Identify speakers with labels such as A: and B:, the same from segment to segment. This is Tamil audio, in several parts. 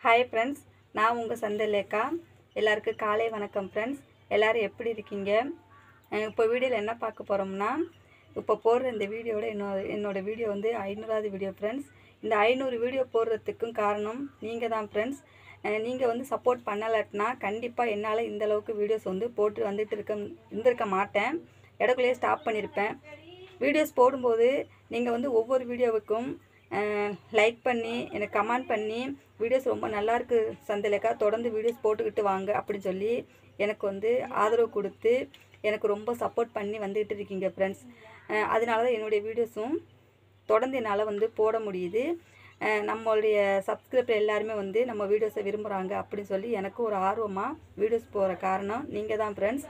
A: ஹாய் ஃப்ரெண்ட்ஸ் நான் உங்கள் சந்தலேக்கா எல்லாருக்கும் காலை வணக்கம் ஃப்ரெண்ட்ஸ் எல்லோரும் எப்படி இருக்கீங்க அஹ் இப்போ வீடியோவில் என்ன பார்க்க போகிறோம்னா இப்போ போடுற இந்த வீடியோவோட என்னோட என்னோட வீடியோ வந்து ஐநூறாவது வீடியோ ஃப்ரெண்ட்ஸ் இந்த ஐநூறு வீடியோ போடுறதுக்கும் காரணம் நீங்கள் தான் ஃப்ரெண்ட்ஸ் நீங்கள் வந்து சப்போர்ட் பண்ணலாட்டினா கண்டிப்பாக என்னால் இந்த அளவுக்கு வீடியோஸ் வந்து போட்டு வந்துட்டு இருக்க இருந்திருக்க மாட்டேன் இடக்குள்ளேயே ஸ்டாப் பண்ணியிருப்பேன் வீடியோஸ் போடும்போது நீங்கள் வந்து ஒவ்வொரு வீடியோவுக்கும் லைக் பண்ணி எனக்கு கமெண்ட் பண்ணி வீடியோஸ் ரொம்ப நல்லா இருக்கு சந்திலக்கா தொடர்ந்து வீடியோஸ் போட்டுக்கிட்டு வாங்க அப்படின்னு சொல்லி எனக்கு வந்து ஆதரவு கொடுத்து எனக்கு ரொம்ப சப்போர்ட் பண்ணி வந்துக்கிட்டு இருக்கீங்க ஃப்ரெண்ட்ஸ் அதனால தான் என்னுடைய வீடியோஸும் தொடர்ந்து என்னால் வந்து போட முடியுது அஹ் நம்மளுடைய சப்ஸ்கிரைபர் எல்லாருமே வந்து நம்ம வீடியோஸை விரும்புகிறாங்க அப்படின்னு சொல்லி எனக்கு ஒரு ஆர்வமாக வீடியோஸ் போகிற காரணம் நீங்கள் தான் ஃப்ரெண்ட்ஸ்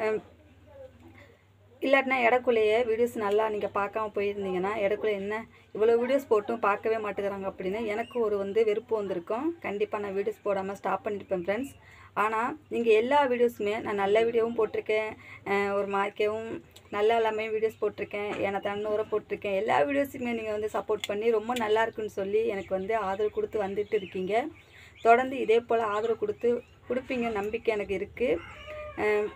A: இல்லாட்டினா இடக்குள்ளேயே வீடியோஸ் நல்லா நீங்கள் பார்க்காம போயிருந்தீங்கன்னா இடக்குள்ளே என்ன இவ்வளோ வீடியோஸ் போட்டும் பார்க்கவே மாட்டேங்கிறாங்க அப்படின்னு எனக்கு ஒரு வந்து வெறுப்பு வந்திருக்கும் கண்டிப்பாக நான் வீடியோஸ் போடாமல் ஸ்டாப் பண்ணியிருப்பேன் ஃப்ரெண்ட்ஸ் ஆனால் நீங்கள் எல்லா வீடியோஸுமே நான் நல்ல வீடியோவும் போட்டிருக்கேன் அஹ் ஒரு மார்க்கேவும் நல்லா எல்லாமே வீடியோஸ் போட்டிருக்கேன் ஏன்னா தன்னூரை போட்டிருக்கேன் எல்லா வீடியோஸுக்குமே நீங்கள் வந்து சப்போர்ட் பண்ணி ரொம்ப நல்லா இருக்குன்னு சொல்லி எனக்கு வந்து ஆதரவு கொடுத்து வந்துட்டு இருக்கீங்க தொடர்ந்து இதே போல் ஆதரவு கொடுத்து கொடுப்பீங்க நம்பிக்கை எனக்கு இருக்குது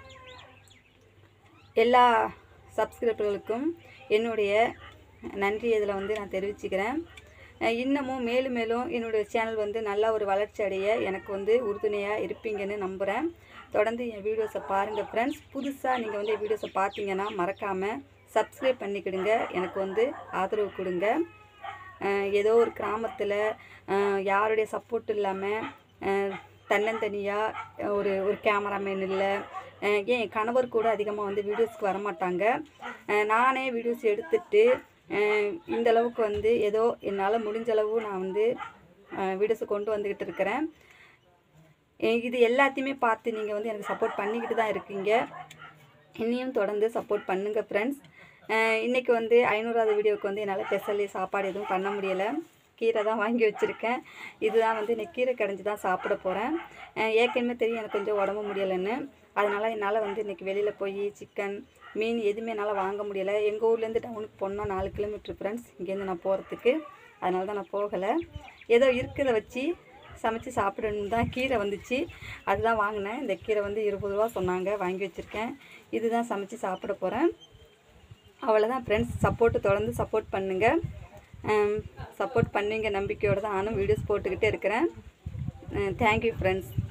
A: எல்லா சப்ஸ்கிரைபர்களுக்கும் என்னுடைய நன்றி இதில் வந்து நான் தெரிவிச்சுக்கிறேன் அஹ் இன்னமும் மேலும் மேலும் என்னுடைய சேனல் வந்து நல்லா ஒரு வளர்ச்சி அடைய எனக்கு வந்து உறுதுணையாக இருப்பீங்கன்னு நம்புகிறேன் தொடர்ந்து என் வீடியோஸை பாருங்கள் ஃப்ரெண்ட்ஸ் புதுசாக நீங்கள் வந்து என் வீடியோஸை பார்த்தீங்கன்னா மறக்காமல் சப்ஸ்கிரைப் பண்ணிக்கிடுங்க எனக்கு வந்து ஆதரவு கொடுங்க அஹ் ஏதோ ஒரு கிராமத்தில் யாருடைய சப்போர்ட் இல்லாமல் தன்னந்தனியாக ஒரு ஒரு கேமராமேன் இல்லை அஹ் ஏன் என் கணவர் கூட அதிகமாக வந்து வீடியோஸ்க்கு வரமாட்டாங்க அஹ் நானே வீடியோஸ் எடுத்துட்டு அஹ் இந்த அளவுக்கு வந்து ஏதோ என்னால் முடிஞ்ச அளவு நான் வந்து வீடியோஸை கொண்டு வந்துக்கிட்டு இருக்கிறேன் அஹ் இது எல்லாத்தையுமே பார்த்து நீங்கள் வந்து எனக்கு சப்போர்ட் பண்ணிக்கிட்டு தான் இருக்கீங்க இன்னியும் தொடர்ந்து சப்போர்ட் பண்ணுங்கள் ஃப்ரெண்ட்ஸ் இன்றைக்கி வந்து ஐநூறாவது வீடியோவுக்கு வந்து என்னால் ஸ்பெஷலி சாப்பாடு எதுவும் பண்ண முடியலை கீரை தான் வாங்கி வச்சுருக்கேன் இதுதான் வந்து இன்னைக்கு கீரை கடைஞ்சி தான் சாப்பிட போகிறேன் ஏற்கனவே தெரியும் எனக்கு கொஞ்சம் உடம்பு முடியலைன்னு அதனால் என்னால் வந்து இன்றைக்கி வெளியில் போய் சிக்கன் மீன் எதுவுமே என்னால் வாங்க முடியலை எங்கள் ஊர்லேருந்து டவுனுக்கு போனால் நாலு கிலோமீட்டர் ஃப்ரெண்ட்ஸ் இங்கேருந்து நான் போகிறதுக்கு அதனால தான் நான் போகலை ஏதோ இருக்கிறத வச்சு சமைச்சு சாப்பிடணும் தான் கீரை வந்துச்சு அதுதான் வாங்கினேன் இந்த கீரை வந்து இருபது ரூபா சொன்னாங்க வாங்கி வச்சுருக்கேன் இதுதான் சமைச்சு சாப்பிட போகிறேன் அவ்வளோதான் ஃப்ரெண்ட்ஸ் சப்போர்ட்டு தொடர்ந்து சப்போர்ட் பண்ணுங்கள் சப்போர்ட் பண்ணுவீங்க நம்பிக்கையோடு தான் நானும் வீடியோஸ் போட்டுக்கிட்டே இருக்கிறேன் தேங்க்யூ ஃப்ரெண்ட்ஸ்